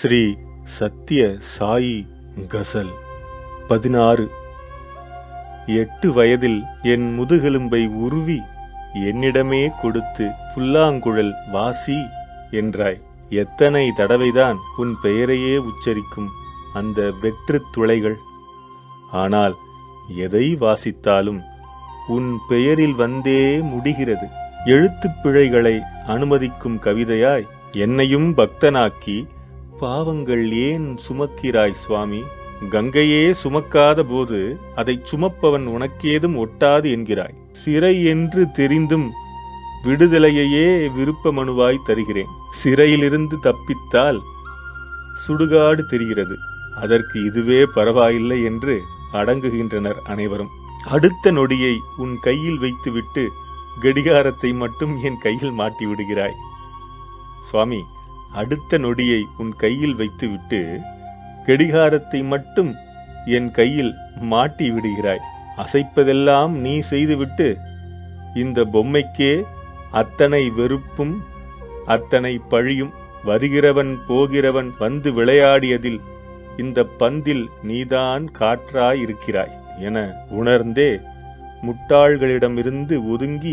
ஸ்ரீ சத்ய சாயி கசல் பதினாறு எட்டு வயதில் என் முதுகெலும்பை உருவி என்னிடமே கொடுத்து புல்லாங்குழல் வாசி என்றாய் எத்தனை தடவைதான் உன் பெயரையே உச்சரிக்கும் அந்த வெற்றுத் துளைகள் ஆனால் எதை வாசித்தாலும் உன் பெயரில் வந்தே முடிகிறது எழுத்துப் பிழைகளை அனுமதிக்கும் கவிதையாய் என்னையும் பக்தனாக்கி பாவங்கள் ஏன் சுமக்கிறாய் சுவாமி கங்கையே சுமக்காத போது அதைச் சுமப்பவன் உனக்கேதும் ஒட்டாது என்கிறாய் சிறை என்று தெரிந்தும் விடுதலையையே விருப்ப மனுவாய் தருகிறேன் சிறையிலிருந்து தப்பித்தால் சுடுகாடு தெரிகிறது அதற்கு இதுவே பரவாயில்லை என்று அடங்குகின்றனர் அனைவரும் அடுத்த நொடியை உன் கையில் வைத்துவிட்டு கடிகாரத்தை மட்டும் என் கையில் மாட்டி விடுகிறாய் சுவாமி அடுத்த நொடியை உன் கையில் வைத்துவிட்டு கடிகாரத்தை மட்டும் என் கையில் மாட்டி விடுகிறாய் அசைப்பதெல்லாம் நீ செய்துவிட்டு இந்த பொம்மைக்கே அத்தனை வெறுப்பும் அத்தனை பழியும் வருகிறவன் போகிறவன் வந்து விளையாடியதில் இந்த பந்தில் நீதான் காற்றாய் இருக்கிறாய் என உணர்ந்தே முட்டாள்களிடமிருந்து ஒதுங்கி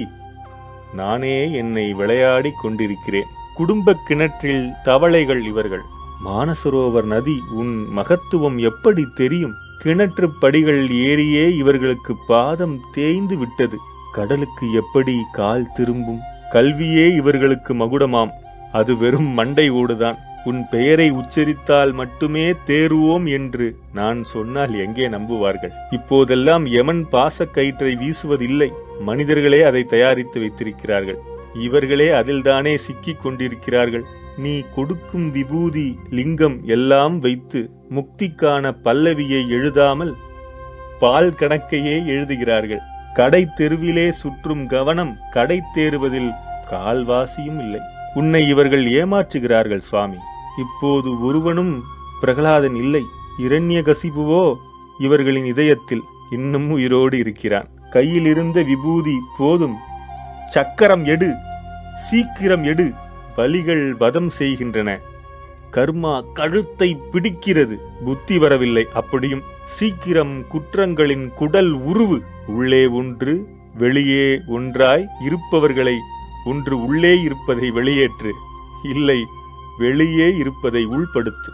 நானே என்னை விளையாடிக் கொண்டிருக்கிறேன் குடும்ப கிணற்றில் தவளைகள் இவர்கள் மானசரோவர் நதி உன் மகத்துவம் எப்படி தெரியும் கிணற்று படிகள் ஏறியே இவர்களுக்கு பாதம் தேய்ந்து விட்டது கடலுக்கு எப்படி கால் திரும்பும் கல்வியே இவர்களுக்கு மகுடமாம் அது வெறும் மண்டை ஓடுதான் உன் பெயரை உச்சரித்தால் மட்டுமே தேறுவோம் என்று நான் சொன்னால் எங்கே நம்புவார்கள் இப்போதெல்லாம் யமன் பாச கயிற்றை வீசுவதில்லை மனிதர்களே அதை தயாரித்து வைத்திருக்கிறார்கள் இவர்களே அதில்தானே சிக்கிக் கொண்டிருக்கிறார்கள் நீ கொடுக்கும் விபூதி லிங்கம் எல்லாம் வைத்து முக்திக்கான பல்லவியை எழுதாமல் பால் கணக்கையே எழுதுகிறார்கள் கடை தெருவிலே சுற்றும் கவனம் கடை தேறுவதில் கால்வாசியும் இல்லை உன்னை இவர்கள் ஏமாற்றுகிறார்கள் சுவாமி இப்போது ஒருவனும் பிரகலாதன் இல்லை இரண்யகசிபுவோ இவர்களின் இதயத்தில் இன்னும் உயிரோடு இருக்கிறான் கையில் இருந்த விபூதி போதும் சக்கரம் எடு சீக்கிரம் எடு வலிகள் வதம் செய்கின்றன கர்மா கழுத்தை பிடிக்கிறது புத்தி வரவில்லை அப்படியும் சீக்கிரம் குற்றங்களின் குடல் உருவு உள்ளே ஒன்று வெளியே ஒன்றாய் இருப்பவர்களை ஒன்று உள்ளே இருப்பதை வெளியேற்று இல்லை வெளியே இருப்பதை உள்படுத்து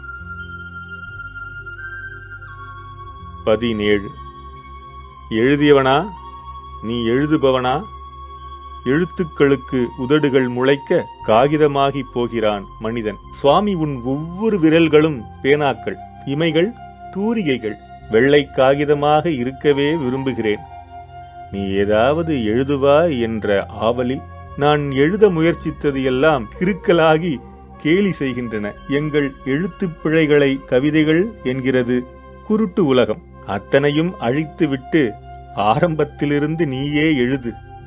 பதினேழு எழுதியவனா நீ எழுதுபவனா எழுத்துக்களுக்கு உதடுகள் முளைக்க காகிதமாகி போகிறான் மனிதன் சுவாமி உன் ஒவ்வொரு விரல்களும் பேனாக்கள் இமைகள் தூரிகைகள் வெள்ளை காகிதமாக இருக்கவே விரும்புகிறேன் நீ ஏதாவது எழுதுவாய் என்ற ஆவலில் நான் எழுத முயற்சித்தது எல்லாம் கிறுக்கலாகி கேலி செய்கின்றன எங்கள் எழுத்துப் பிழைகளை கவிதைகள் என்கிறது குருட்டு உலகம் அத்தனையும் அழித்துவிட்டு ஆரம்பத்திலிருந்து நீயே எழுது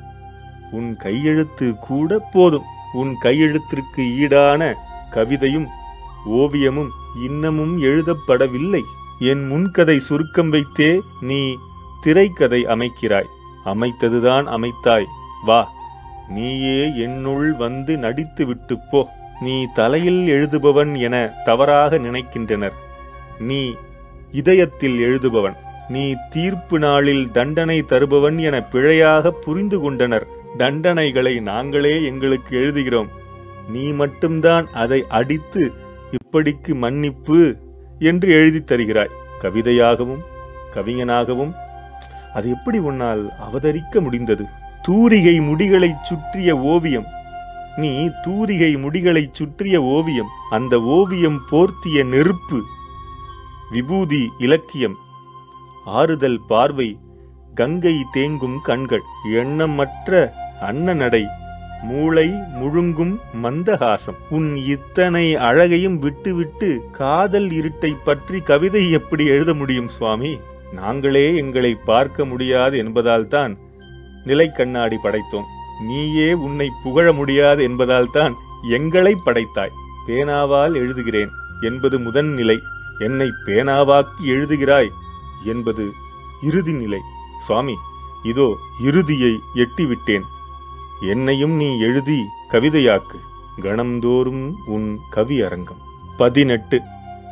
உன் கையெழுத்து கூட போதும் உன் கையெழுத்திற்கு ஈடான கவிதையும் ஓவியமும் இன்னமும் எழுதப்படவில்லை என் முன்கதை சுருக்கம் வைத்தே நீ திரைக்கதை அமைக்கிறாய் அமைத்ததுதான் அமைத்தாய் வா நீயே என்னுள் வந்து நடித்து விட்டு போ நீ தலையில் எழுதுபவன் என தவறாக நினைக்கின்றனர் நீ இதயத்தில் எழுதுபவன் நீ தீர்ப்பு நாளில் தண்டனை தருபவன் என பிழையாக புரிந்து கொண்டனர் தண்டனைகளை நாங்களே எங்களுக்கு எழுதுகிறோம் நீ மட்டும்தான் அதை அடித்து இப்படிக்கு மன்னிப்பு என்று எழுதி தருகிறாய் கவிதையாகவும் கவிஞனாகவும் அது எப்படி உன்னால் அவதரிக்க முடிந்தது தூரிகை முடிகளைச் சுற்றிய ஓவியம் நீ தூரிகை முடிகளைச் சுற்றிய ஓவியம் அந்த ஓவியம் போர்த்திய நெருப்பு விபூதி இலக்கியம் ஆறுதல் பார்வை கங்கை தேங்கும் கண்கள் எண்ணமற்ற அன்ன நடை மூளை முழுங்கும் மந்தகாசம் உன் இத்தனை அழகையும் விட்டுவிட்டு காதல் இருட்டை பற்றி கவிதை எப்படி எழுத முடியும் சுவாமி நாங்களே எங்களை பார்க்க முடியாது என்பதால் தான் நிலை கண்ணாடி படைத்தோம் நீயே உன்னை புகழ முடியாது என்பதால் தான் எங்களை படைத்தாய் பேனாவால் எழுதுகிறேன் என்பது முதன் நிலை என்னை பேனாவாக்கி எழுதுகிறாய் என்பது இறுதி நிலை சுவாமி இதோ இறுதியை எட்டிவிட்டேன் என்னையும் நீ எழுதி கவிதையாக்கு கணம்தோறும் உன் கவி அரங்கம் பதினெட்டு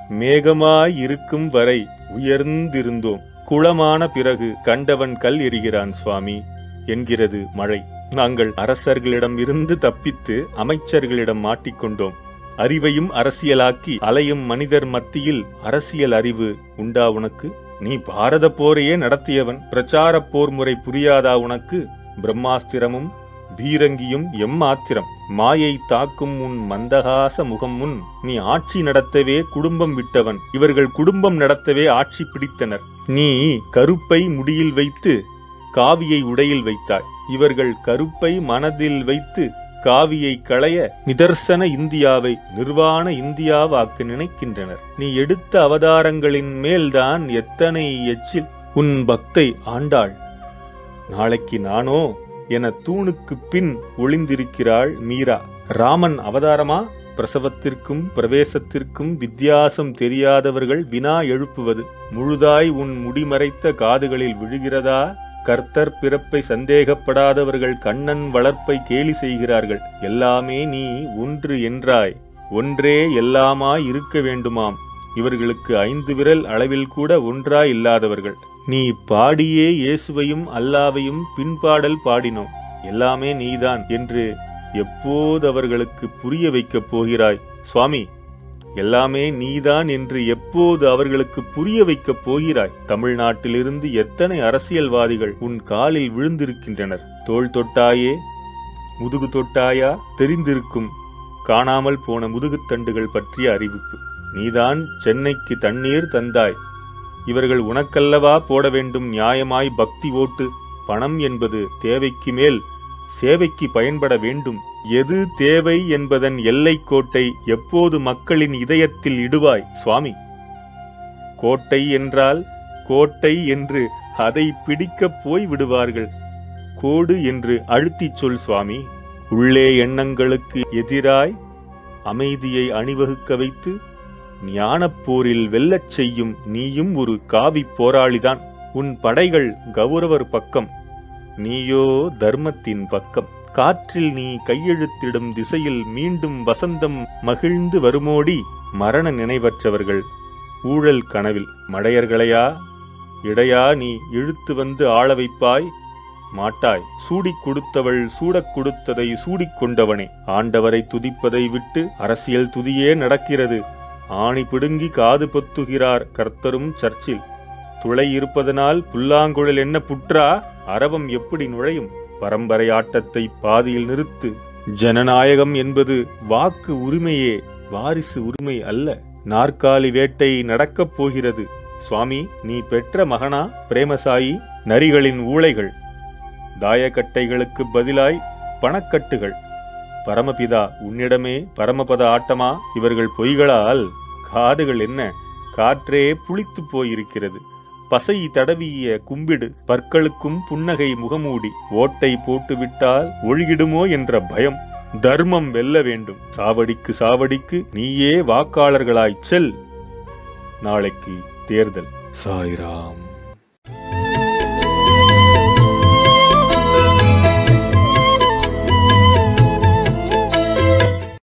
மேகமாய் இருக்கும் வரை உயர்ந்திருந்தோம் குளமான பிறகு கண்டவன் கல் எறிகிறான் சுவாமி என்கிறது மழை நாங்கள் அரசர்களிடம் இருந்து தப்பித்து அமைச்சர்களிடம் மாட்டிக்கொண்டோம் அறிவையும் அரசியலாக்கி அலையும் மனிதர் மத்தியில் அரசியல் அறிவு உண்டா உனக்கு நீ பாரத போரையே நடத்தியவன் பிரச்சார போர் முறை புரியாதா உனக்கு பிரம்மாஸ்திரமும் பீரங்கியும் எம்மாத்திரம் மாயை தாக்கும் உன் மந்தகாச முகம் முன் நீ ஆட்சி நடத்தவே குடும்பம் விட்டவன் இவர்கள் குடும்பம் நடத்தவே ஆட்சி பிடித்தனர் நீ கருப்பை முடியில் வைத்து காவியை உடையில் வைத்தாய் இவர்கள் கருப்பை மனதில் வைத்து காவியை களைய நிதர்சன இந்தியாவை நிர்வாண இந்தியாவாக்க நினைக்கின்றனர் நீ எடுத்த அவதாரங்களின் மேல்தான் எத்தனை எச்சில் உன் பக்தை ஆண்டாள் நாளைக்கு நானோ என தூணுக்கு பின் ஒளிந்திருக்கிறாள் மீரா ராமன் அவதாரமா பிரசவத்திற்கும் பிரவேசத்திற்கும் வித்தியாசம் தெரியாதவர்கள் வினா எழுப்புவது முழுதாய் உன் முடிமறைத்த காதுகளில் விழுகிறதா கர்த்தர் பிறப்பை சந்தேகப்படாதவர்கள் கண்ணன் வளர்ப்பை கேலி செய்கிறார்கள் எல்லாமே நீ ஒன்று என்றாய் ஒன்றே எல்லாமாய் இருக்க வேண்டுமாம் இவர்களுக்கு ஐந்து விரல் அளவில் கூட ஒன்றாய் இல்லாதவர்கள் நீ பாடியே இயேசுவையும் அல்லாவையும் பின்பாடல் பாடினோம் எல்லாமே நீதான் என்று எப்போது அவர்களுக்கு புரிய வைக்கப் போகிறாய் சுவாமி எல்லாமே நீதான் என்று எப்போது அவர்களுக்கு புரிய வைக்கப் போகிறாய் தமிழ்நாட்டிலிருந்து எத்தனை அரசியல்வாதிகள் உன் காலில் விழுந்திருக்கின்றனர் தோள் தொட்டாயே முதுகு தொட்டாயா தெரிந்திருக்கும் காணாமல் போன முதுகுத்தண்டுகள் பற்றிய அறிவிப்பு நீதான் சென்னைக்கு தண்ணீர் தந்தாய் இவர்கள் உனக்கல்லவா போட வேண்டும் நியாயமாய் பக்தி ஓட்டு பணம் என்பது தேவைக்கு மேல் சேவைக்கு பயன்பட வேண்டும் எது தேவை என்பதன் எல்லைக் கோட்டை எப்போது மக்களின் இதயத்தில் இடுவாய் சுவாமி கோட்டை என்றால் கோட்டை என்று அதை பிடிக்கப் போய் விடுவார்கள் கோடு என்று அழுத்திச் சொல் சுவாமி உள்ளே எண்ணங்களுக்கு எதிராய் அமைதியை அணிவகுக்க வைத்து ஞானப் போரில் வெல்லச் செய்யும் நீயும் ஒரு காவிப் போராளிதான் உன் படைகள் கௌரவர் பக்கம் நீயோ தர்மத்தின் பக்கம் காற்றில் நீ கையெழுத்திடும் திசையில் மீண்டும் வசந்தம் மகிழ்ந்து வருமோடி மரண நினைவற்றவர்கள் ஊழல் கனவில் மடையர்களையா இடையா நீ இழுத்து வந்து ஆள வைப்பாய் மாட்டாய் சூடிக் கொடுத்தவள் சூடக் கொடுத்ததை சூடிக் கொண்டவனே ஆண்டவரை துதிப்பதை விட்டு அரசியல் துதியே நடக்கிறது ஆணி பிடுங்கி காது பொத்துகிறார் கர்த்தரும் சர்ச்சில் துளை இருப்பதனால் புல்லாங்குழல் என்ன புற்றா அரவம் எப்படி நுழையும் பரம்பரை ஆட்டத்தை பாதியில் நிறுத்து ஜனநாயகம் என்பது வாக்கு உரிமையே வாரிசு உரிமை அல்ல நாற்காலி வேட்டை நடக்கப் போகிறது சுவாமி நீ பெற்ற மகனா பிரேமசாயி நரிகளின் ஊளைகள் தாயக்கட்டைகளுக்கு பதிலாய் பணக்கட்டுகள் பரமபிதா உன்னிடமே பரமபத ஆட்டமா இவர்கள் பொய்களால் காதுகள் என்ன காற்றே புளித்துப் போயிருக்கிறது பசை தடவிய கும்பிடு பற்களுக்கும் புன்னகை முகமூடி ஓட்டை போட்டுவிட்டால் ஒழுகிடுமோ என்ற பயம் தர்மம் வெல்ல வேண்டும் சாவடிக்கு சாவடிக்கு நீயே வாக்காளர்களாய்ச் செல் நாளைக்கு தேர்தல் சாய்ராம்